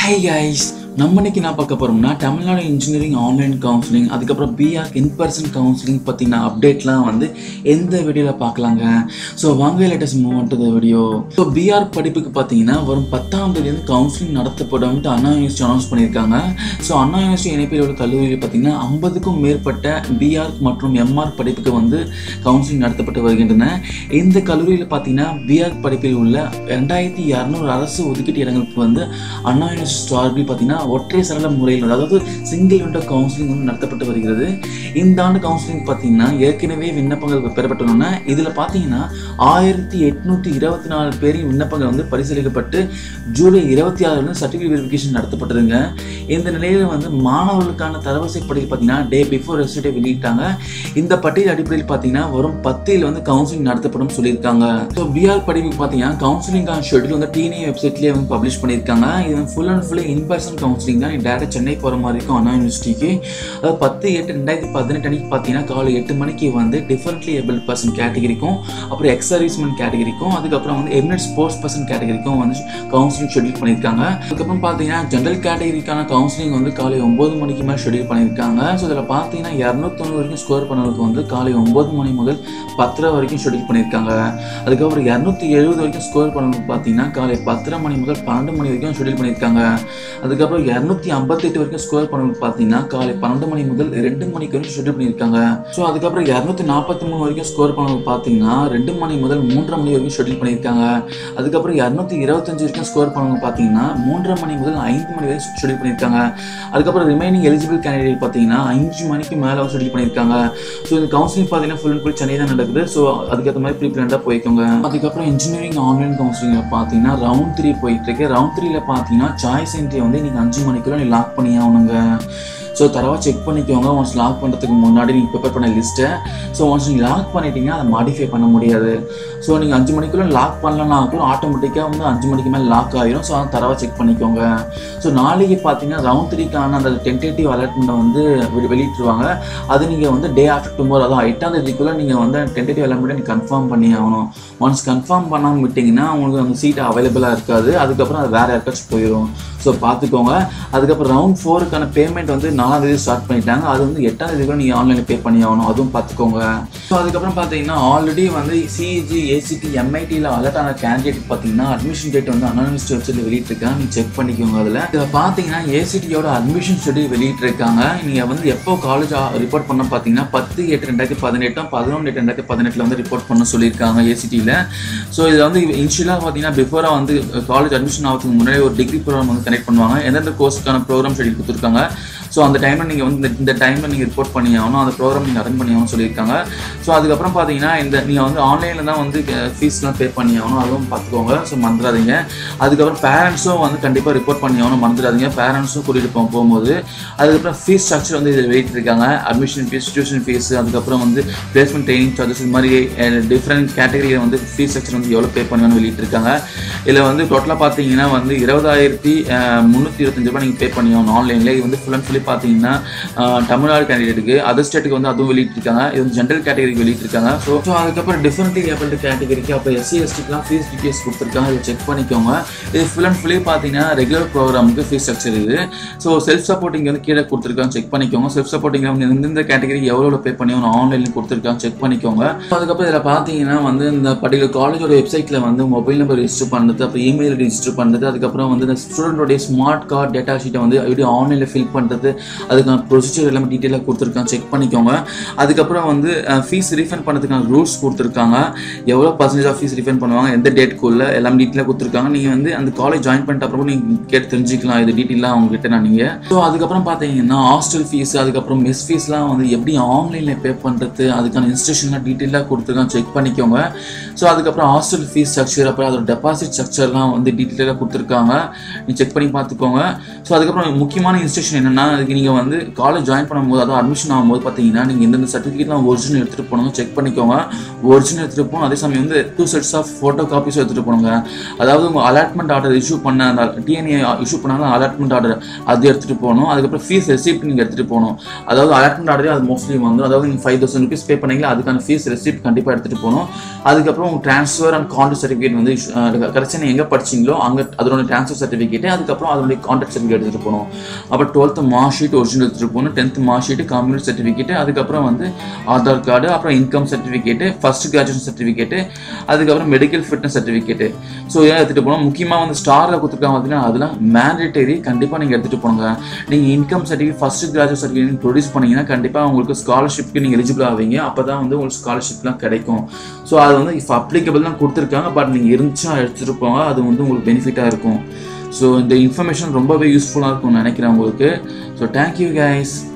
hi guys நம்ம இன்னைக்கு நான் பார்க்க போகிறோம்னா தமிழ்நாடு இன்ஜினியரிங் ஆன்லைன் கவுன்சிலிங் அதுக்கப்புறம் பிஆர் இன் பர்சன் கவுன்சிலிங் பற்றின அப்டேட்லாம் வந்து எந்த வீடியோவில் பார்க்கலாங்க ஸோ வாங்க latest move to the video so BR படிப்புக்கு பார்த்தீங்கன்னா வரும் பத்தாம் தேதி வந்து கவுன்சிலிங் நடத்தப்படும் அண்ணா யூனிவர்சிட்டி அனௌன்ஸ் பண்ணியிருக்காங்க ஸோ அண்ணா யூனிவர்சிட்டி இணைப்பில் உள்ள கல்லூரியில் பார்த்தீங்கன்னா ஐம்பதுக்கும் மேற்பட்ட பிஆர் மற்றும் எம்ஆர் படிப்புக்கு வந்து கவுன்சிலிங் நடத்தப்பட்டு வருகின்றன இந்த கல்லூரியில் பார்த்தீங்கன்னா பிஆர் படிப்பில் உள்ள ரெண்டாயிரத்தி இரநூறு அரசு ஒதுக்கீட்டு இடங்களுக்கு வந்து அண்ணா யூனிவர்சிட்டி சார்பில் பார்த்தீங்கன்னா ஒற்றை சரள முறையில் வந்து, அதாவது சிங்கிள் விண்டோ கவுன்சிலிங் வந்து நடத்தப்பட்டு வருகிறது இந்த ஆண்டு கவுன்சிலிங் பார்த்தீங்கன்னா ஏற்கனவே விண்ணப்பங்கள் பெறப்பட்டுள்ளன இதில் பார்த்தீங்கன்னா ஆயிரத்தி எட்நூற்றி இருபத்தி நாலு பேரின் விண்ணப்பங்கள் வந்து பரிசீலிக்கப்பட்டு ஜூலை இருபத்தி ஆறு வந்து சர்டிஃபிகேட் வெரிஃபிகேஷன் நடத்தப்பட்டதுங்க இந்த நிலையில் வந்து மாணவர்களுக்கான தரவரிசை பட்டியல் பார்த்தீங்கன்னா டே பிஃபோர் ரெசிடே வெளியிட்டாங்க இந்த பட்டியல் அடிப்படையில் பார்த்தீங்கன்னா வரும் பத்தில் வந்து கவுன்சிலிங் நடத்தப்படும் சொல்லியிருக்காங்க ஸோ பிஆர் படிப்புக்கு பார்த்தீங்கன்னா கவுன்சிலிங்கான ஷெட்யூல் வந்து டிஎன்ஏ வெப்சைட்லேயே வந்து பப்ளிஷ் பண்ணியிருக்காங்க இது வந்து full and fully in person counselling தான் டேரக்ட் சென்னை போகிற மாதிரி இருக்கும் அண்ணா யூனிவர்சிட்டிக்கு அதாவது பத்து எட்டு ரெண்டாயிரத்தி பதினெட்டு அன்னைக்கு பார்த்தீங்கன்னா காலை எட்டு மணிக்கு வந்து டிஃபரெண்ட்லி ஏபிள் பர்சன் கேட்டகரிக்கும் அப்புறம் எக்ஸ் சர்வீஸ்மேன் கேட்டகரிக்கும் அதுக்கப்புறம் வந்து எமினட் ஸ்போர்ட்ஸ் பர்சன் கேட்டகரிக்கும் வந்து கவுன்சிலிங் ஷெட்யூல் பண்ணியிருக்காங்க அதுக்கப்புறம் பார்த்தீங்கன்னா ஜென்ரல் கேட்டகரிக்கான கவுன்சிலிங் வந்து காலை ஒம்பது மணிக்கு மேலே ஷெட்யூல் பண்ணியிருக்காங்க ஸோ இதில் பார்த்தீங்கன்னா இரநூத்தொன்று வரைக்கும் ஸ்கோர் பண்ணவங்களுக்கு வந்து காலை ஒம்பது மணி முதல் பத்தரை வரைக்கும் ஷெட்யூல் பண்ணியிருக்காங்க அதுக்கப்புறம் இரநூத்தி எழுபது வரைக்கும் ஸ்கோர் பண்ணவங்களுக்கு பார்த்தீங்கன்னா காலை பத்தரை மணி முதல் பன்னெண்டு மணி வரைக்கும் ஷெட்யூல் பண்ணியிருக்காங்க அதுக்கப்புறம் இரநூத்தி ஐம்பத்தெட்டு வரைக்கும் ஸ்கோர் பண்ணவங்களுக்கு பார்த்தீங்கன்னா காலை பன்னெண்டு மணி முதல் ரெண்டு மணிக்கு வரைக்கும் ஷெட்யூல் பண்ணியிருக்காங்க ஸோ அதுக்கப்புறம் இரநூத்தி நாற்பத்தி மூணு வரைக்கும் ஸ்கோர் பண்ணவங்க பார்த்தீங்கன்னா ரெண்டு மணி முதல் மூன்றரை மணி வரைக்கும் ஷெட்யூல் பண்ணியிருக்காங்க அதுக்கப்புறம் இரநூத்தி இருபத்தஞ்சு வரைக்கும் ஸ்கோர் பண்ணவங்க பார்த்தீங்கன்னா மூன்றரை மணி முதல் ஐந்து மணி வரை ஷெட்யூல் பண்ணியிருக்காங்க அதுக்கப்புறம் ரிமைனிங் எலிஜிபிள் கேண்டிடேட் பார்த்தீங்கன்னா அஞ்சு மணிக்கு மேலே ஷெட்யூல் பண்ணியிருக்காங்க ஸோ இந்த கவுன்சிலிங் பார்த்தீங்கன்னா ஃபுல் அண்ட் ஃபுல் சென்னை தான் நடக்குது ஸோ அதுக்கேற்ற மாதிரி ப்ரீப்ளான்டாக போய்க்கோங்க அதுக்கப்புறம் இன்ஜினியரிங் ஆன்லைன் கவுன்சிலிங்கில் பார்த்தீங்கன்னா ரவுண்ட் த்ரீ போயிட்டு இருக்கு ரவுண்ட் த்ரீல பார்த்தீங்கன்னா சாய்ஸ் என்ட்ரி வந்து நீங்கள் அஞ்சு மணிக்குள்ள நீ லாக் பண்ணி ஆகணுங்க ஸோ தரவாக செக் பண்ணிக்கோங்க ஒன்ஸ் லாக் பண்ணுறதுக்கு முன்னாடி நீங்கள் ப்ரிப்பேர் பண்ண லிஸ்ட்டை ஸோ ஒன்ஸ் நீங்கள் லாக் பண்ணிட்டீங்கன்னா அதை மாடிஃபை பண்ண முடியாது ஸோ நீங்கள் அஞ்சு மணிக்குள்ளே லாக் பண்ணலன்னா கூட ஆட்டோமேட்டிக்காக வந்து அஞ்சு மணிக்கு மேலே லாக் ஆகிரும் ஸோ அதை தரவாக செக் பண்ணிக்கோங்க ஸோ நாளைக்கு பார்த்தீங்கன்னா ரவுண்ட் த்ரீக்கான அந்த டென்டேட்டிவ் அலர்ட்மெண்ட்டை வந்து வெளி- வெளியிட்டுருவாங்க அது நீங்கள் வந்து டே ஆஃப்டர் டுமாரோ அதான் எட்டாம் தேதிக்குள்ளே நீங்கள் வந்து டென்டேட்டிவ் அலர்ட்மெண்ட்டை நீங்கள் கன்ஃபார்ம் பண்ணி ஆகணும் ஒன்ஸ் கன்ஃபார்ம் பண்ணாமல் விட்டிங்கன்னா உங்களுக்கு அந்த சீட் அவைலபிளாக இருக்காது அதுக்கப்புறம் அது வேறு யாருக்காச்சும் போயிடும் ஸோ பார்த்துக்கோங்க அதுக்கப்புறம் ரவுண்ட் ஃபோருக்கான பேமெண்ட் வந்து நாலாம் தேதி ஸ்டார்ட் பண்ணிட்டாங்க அது வந்து எட்டாம் தேதி கூட நீங்கள் ஆன்லைனில் பே பண்ணி ஆகணும் அதுவும் பார்த்துக்கோங்க ஸோ அதுக்கப்புறம் பார்த்தீங்கன்னா ஆல்ரெடி வந்து சிஇஜி ஏசிடி எம்ஐடியில் அலர்ட் ஆன கேண்டிடேட் பார்த்தீங்கன்னா அட்மிஷன் டேட் வந்து அனானிமஸ் வெப்சைட்டில் வெளியிட்டிருக்காங்க நீங்கள் செக் பண்ணிக்கோங்க அதில் இதில் பார்த்தீங்கன்னா ஏசிடியோட அட்மிஷன் ஷெட்யூல் வெளியிட்டிருக்காங்க நீங்கள் வந்து எப்போ காலேஜ் ரிப்போர்ட் பண்ண பார்த்தீங்கன்னா பத்து எட்டு ரெண்டாயிரத்தி பதினெட்டும் பதினொன்று எட்டு ரெண்டாயிரத்தி பதினெட்டில் வந்து ரிப்போர்ட் பண்ண சொல்லியிருக்காங்க ஏசிடியில் ஸோ இதில் வந்து இனிஷியலாக பார்த்தீங்கன்னா பிஃபோராக வந்து காலேஜ் அட்மிஷன் ஆகிறதுக்கு முன்னாடி ஒரு டிகிரி ப்ரோக்ராம் வந்து கனெக்ட் பண்ணுவாங்க எந்தெந்த கோர்ஸ்க்கான ப்ரோக்ராம் ஷெட்யூல் கொடுத்துருக்காங்க ஸோ அந்த டைமில் நீங்கள் வந்து இந்த- இந்த டைமில் நீங்கள் ரிப்போர்ட் பண்ணி ஆகணும் அந்த ப்ரோக்ராம் நீங்கள் அட்டன் பண்ணி ஆகணும்னு சொல்லியிருக்காங்க ஸோ அதுக்கப்புறம் பார்த்தீங்கன்னா இந்த நீங்கள் வந்து ஆன்லைனில் தான் வந்து ஃபீஸ்லாம் பே பண்ணி ஆகணும் அதுவும் பார்த்துக்கோங்க ஸோ மறந்துடாதீங்க அதுக்கப்புறம் பேரண்ட்ஸும் வந்து கண்டிப்பாக ரிப்போர்ட் பண்ணி ஆகணும் மறந்துடாதீங்க பேரண்ட்ஸும் கூட்டிகிட்டு போ போகும்போது அதுக்கப்புறம் ஃபீஸ் ஸ்ட்ரக்சர் வந்து இதில் வெளியிட்டிருக்காங்க அட்மிஷன் ஃபீஸ் டியூஷன் ஃபீஸ் அதுக்கப்புறம் வந்து பிளேஸ்மெண்ட் ட்ரைனிங் சார்ஜஸ் இது மாதிரி டிஃப்ரெண்ட் கேட்டகரியில் வந்து ஃபீஸ் ஸ்ட்ரக்சர் வந்து எவ்வளோ பே பண்ணுவேன்னு வெளியிட்டிருக்காங்க இதில் வந்து டோட்டலாக பார்த்தீங்கன்னா வந்து இருபதாயிரத்தி முந்நூற்றி இருபத்தஞ்சு ரூபாய் நீங்கள் பே பண்ணி ஆகணும் ஆன்லைனில் இது வந்து ஃபுல் அண்ட் ஃபுல்லி பார்த்தீங்கன்னா அஹ், தமிழ்நாடு கேண்டிடேட்டுக்கு அதர் ஸ்டேட்டுக்கு வந்து அதுவும் வெளியிட்டிருக்காங்க இது வந்து ஜென்ரல் கேட்டகரிக்கு வெளியிட்டிருக்காங்க ஸோ ஸோ அதுக்கப்புறம் டிஃப்ரெண்ட்லி ஏபிள்டு கேட்டகரிக்கு அப்புறம் எஸ்சி எஸ்டிக்கெலாம் ஃபீஸ் டீட்டெயில்ஸ் கொடுத்துருக்காங்க இதை செக் பண்ணிக்கோங்க இது ஃபுல் அண்ட் ஃபுல்லி பார்த்தீங்கன்னா ரெகுலர் ப்ரோக்ராமுக்கு ஃபீஸ் ஸ்ட்ரக்சர் இது ஸோ செல்ஃப் சப்போர்ட்டிங் வந்து கீழே கொடுத்துருக்காங்க செக் பண்ணிக்கோங்க செல்ஃப் சப்போர்ட்டிங் வந்து எந்தெந்த கேட்டகரி எவ்வளோ பே பண்ணி ஒன்று ஆன்லைனில் கொடுத்துருக்காங்க செக் பண்ணிக்கோங்க அதுக்கப்புறம் இதில் பார்த்தீங்கன்னா வந்து இந்த பர்டிகுலர் காலேஜோட வெப்சைட்டில் வந்து மொபைல் நம்பர் ரிஜிஸ்டர் பண்ணுறது அப்புறம் இமெயில் ரிஜிஸ்டர் பண்ணுறது அதுக்கப்புறம் வந்து இந்த ஸ்டூடெண்டோடைய ஸ்மார்ட் கார்டு டேட்டா ஷீட்டை வந்து எப்படி ஆன்லைனில் ஃபில் பண்ணுறது அதுக்கான ப்ரொசீஜர் எல்லாமே டீட்டெயிலாக கொடுத்துருக்காங்க செக் பண்ணிக்கோங்க அதுக்கப்புறம் வந்து ஃபீஸ் ரீஃபண்ட் பண்ணுறதுக்கான ரூல்ஸ் கொடுத்துருக்காங்க எவ்வளோ பர்சன்டேஜ் ஆஃப் ஃபீஸ் ரீஃபண்ட் பண்ணுவாங்க எந்த டேட்குள்ளே எல்லாம் டீட்டெயிலாக கொடுத்துருக்காங்க நீங்கள் வந்து அந்த காலேஜ் ஜாயின் பண்ணிட்ட அப்புறம் நீங்கள் கேட்டு தெரிஞ்சுக்கலாம் இது டீட்டெயிலாக அவங்ககிட்ட நான் நீங்கள் ஸோ அதுக்கப்புறம் பார்த்தீங்கன்னா ஹாஸ்டல் ஃபீஸ் அதுக்கப்புறம் மெஸ் ஃபீஸ்லாம் வந்து எப்படி ஆன்லைனில் பே பண்ணுறது அதுக்கான இன்ஸ்ட்ரக்ஷன்லாம் டீட்டெயிலாக கொடுத்துருக்காங்க செக் பண்ணிக்கோங்க ஸோ அதுக்கப்புறம் ஹாஸ்டல் ஃபீஸ் ஸ்ட்ரக்சர் அப்புறம் அதோட டெபாசிட் ஸ்ட்ரக்சர்லாம் வந்து டீட்டெயிலாக கொடுத்துருக்காங்க நீ செக் பண்ணி பார்த்துக்கோங்க ஸோ அதுக்கப்புறம் முக்கியமான இன்ஸ்ட்ரக்ஷன் என்னென்னா அதுக்கு நீங்கள் வந்து காலேஜ் ஜாயின் பண்ணும்போது அதாவது அட்மிஷன் ஆகும்போது பார்த்தீங்கன்னா நீங்கள் எந்தெந்த சர்டிஃபிகேட்லாம் ஒரிஜினல் எடுத்துகிட்டு போகணும் செக் பண்ணிக்கோங்க ஒரிஜினல் எடுத்துகிட்டு போகணும் அதே சமயம் வந்து two sets of photo copies எடுத்துகிட்டு போகணுங்க அதாவது உங்கள் அலாட்மெண்ட் ஆர்டர் இஷ்யூ பண்ண அந்த டிஎன்ஏ இஷ்யூ பண்ணாலும் அலாட்மெண்ட் ஆர்டர் அது எடுத்துகிட்டு போகணும் அதுக்கப்புறம் ஃபீஸ் ரெசிப்ட் நீங்கள் எடுத்துகிட்டு போகணும் அதாவது அலாட்மெண்ட் ஆர்டரே அது மோஸ்ட்லி வந்து அதாவது நீங்கள் ஃபைவ் தௌசண்ட் ருபீஸ் பே பண்ணீங்களா அதுக்கான ஃபீஸ் ரெசிப்ட் கண்டிப்பாக எடுத்துகிட்டு போகணும் அதுக்கப்புறம் உங்கள் ட்ரான்ஸ்ஃபர் அண்ட் கான்டாக்ட் சர்டிஃபிகேட் வந்து கரெக்டாக நீங்கள் எங்கே படிச்சீங்களோ அங்கே அதோட ட்ரான்ஸ்ஃபர் சர்டிஃபிகேட் அதுக்கப்புறம் அதோடைய கான்டாக்ட் சர்டிஃபிகேட் எடுத்துகிட்டு போகணும் அப்புறம் டுவெல்த்து மார்க் ஷீட் ஒரிஜினல் எடுத்துகிட்டு போகணும் tenth mark sheet community certificate அதுக்கப்புறம் வந்து ஆதார் கார்டு அப்புறம் income certificate first graduation certificate அதுக்கப்புறம் மெடிக்கல் ஃபிட்னஸ் சர்டிஃபிகேட்டு ஸோ இதெல்லாம் எடுத்துகிட்டு போகணும் முக்கியமாக வந்து ஸ்டாரில் கொடுத்துருக்காங்க பார்த்தீங்கன்னா அதெல்லாம் மேண்டேட்டரி கண்டிப்பாக நீங்கள் எடுத்துகிட்டு போங்க நீங்கள் income certificate first graduate certificate produce பண்ணீங்கன்னா கண்டிப்பாக உங்களுக்கு ஸ்காலர்ஷிப்க்கு நீங்கள் எலிஜிபிள் ஆவீங்க அப்போ தான் வந்து உங்களுக்கு ஸ்காலர்ஷிப்லாம் கிடைக்கும் ஸோ அது வந்து இப்போ அப்ளிகபிள் தான் கொடுத்துருக்காங்க பட் நீங்கள் இருந்துச்சா எடுத்துகிட்டு போங்க அது வந்து உங்களுக்கு பெனிஃபிட்டாக இருக்கும் ஸோ இந்த இன்ஃபர்மேஷன் ரொம்பவே யூஸ்ஃபுல்லாக இருக்கும்னு நினைக்கிறேன் உங்களுக்கு ஸோ தேங்க்யூ கைஸ்